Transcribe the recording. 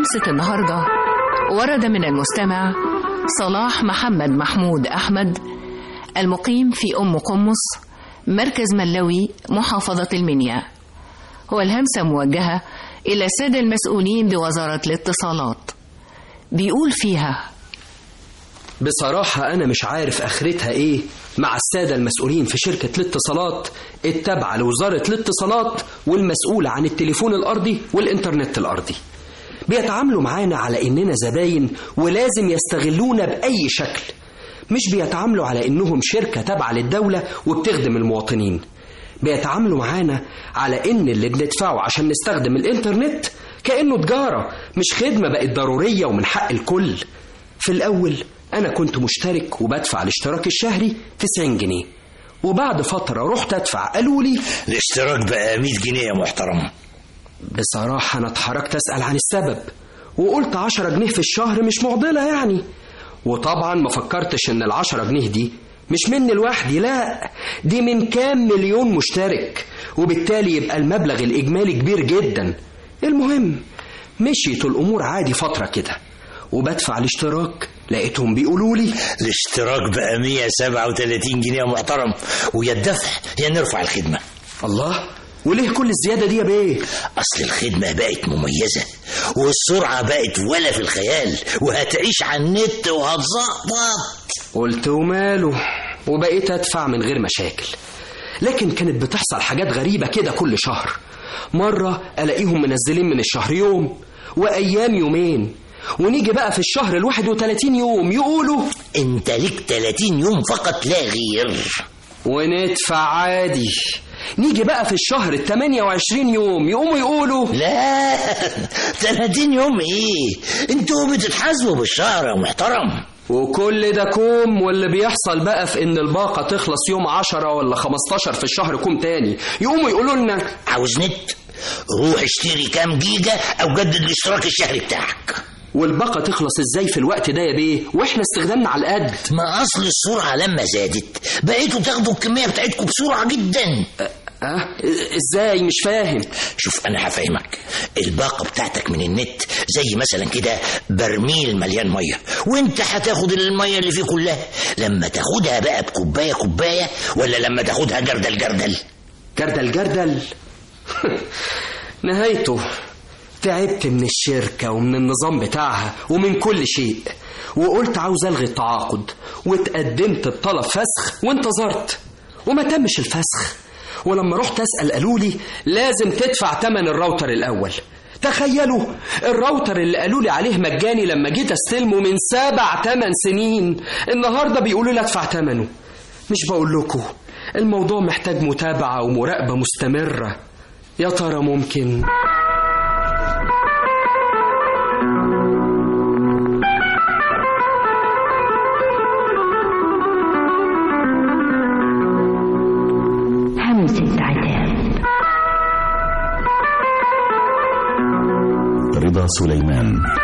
همسة النهاردة ورد من المستمع صلاح محمد محمود أحمد المقيم في أم قمص مركز ملوي محافظة المنيا والهمسة موجهة إلى السادة المسؤولين بوزارة الاتصالات بيقول فيها بصراحة أنا مش عارف آخرتها إيه مع السادة المسؤولين في شركة الاتصالات التابعة لوزارة الاتصالات والمسؤولة عن التليفون الأرضي والإنترنت الأرضي بيتعاملوا معانا على إننا زباين ولازم يستغلونا بأي شكل مش بيتعاملوا على إنهم شركة تابعة للدولة وبتخدم المواطنين بيتعاملوا معانا على إن اللي بندفعه عشان نستخدم الإنترنت كأنه تجارة مش خدمة بقت ضرورية ومن حق الكل في الأول أنا كنت مشترك وبدفع الاشتراك الشهري 90 جنيه وبعد فترة رحت أدفع قالوا لي الاشتراك بقى 100 جنيه يا محترم بصراحة أنا اتحركت أسأل عن السبب وقلت 10 جنيه في الشهر مش معضلة يعني وطبعا ما فكرتش إن العشرة جنيه دي مش مني لوحدي لا دي من كام مليون مشترك وبالتالي يبقى المبلغ الإجمالي كبير جدا المهم مشيت الأمور عادي فترة كده وبدفع الاشتراك لقيتهم بيقولوا لي الاشتراك بقى 137 جنيه يا محترم ويا الدفع يا نرفع الخدمة الله وليه كل الزيادة دي يا بيه أصل الخدمة بقت مميزة والسرعة بقت ولا في الخيال وهتعيش على النت وهتظبط قلت وماله وبقيت أدفع من غير مشاكل لكن كانت بتحصل حاجات غريبة كده كل شهر مرة ألاقيهم منزلين من الشهر يوم وأيام يومين ونيجي بقى في الشهر الواحد وتلاتين يوم يقولوا انت ليك 30 يوم فقط لا غير وندفع عادي نيجي بقى في الشهر التمانية وعشرين يوم يقوموا يقولوا لا 30 يوم ايه انتوا بتتحاسبوا بالشهر يا محترم وكل ده كوم واللي بيحصل بقى في ان الباقة تخلص يوم عشرة ولا خمستاشر في الشهر كوم تاني يقوموا يقولوا لنا عاوز نت روح اشتري كام جيجا او جدد الاشتراك الشهري بتاعك والباقة تخلص ازاي في الوقت ده يا بيه واحنا استخدامنا على القد ما اصل السرعة لما زادت بقيتوا تاخدوا الكمية بتاعتكم بسرعة جدا أه؟ ازاي مش فاهم شوف انا هفهمك الباقة بتاعتك من النت زي مثلا كده برميل مليان مية وانت هتاخد المية اللي فيه كلها لما تاخدها بقى بكوباية كوباية ولا لما تاخدها جردل جردل جردل جردل نهايته تعبت من الشركة ومن النظام بتاعها ومن كل شيء وقلت عاوز ألغي التعاقد واتقدمت بطلب فسخ وانتظرت وما تمش الفسخ ولما رحت أسأل قالوا لي لازم تدفع تمن الراوتر الأول تخيلوا الراوتر اللي قالوا لي عليه مجاني لما جيت استلمه من سبع تمن سنين النهارده بيقولوا لي ادفع تمنه مش بقول لكم الموضوع محتاج متابعة ومراقبة مستمرة يا ترى ممكن همسة عتاب رضا سليمان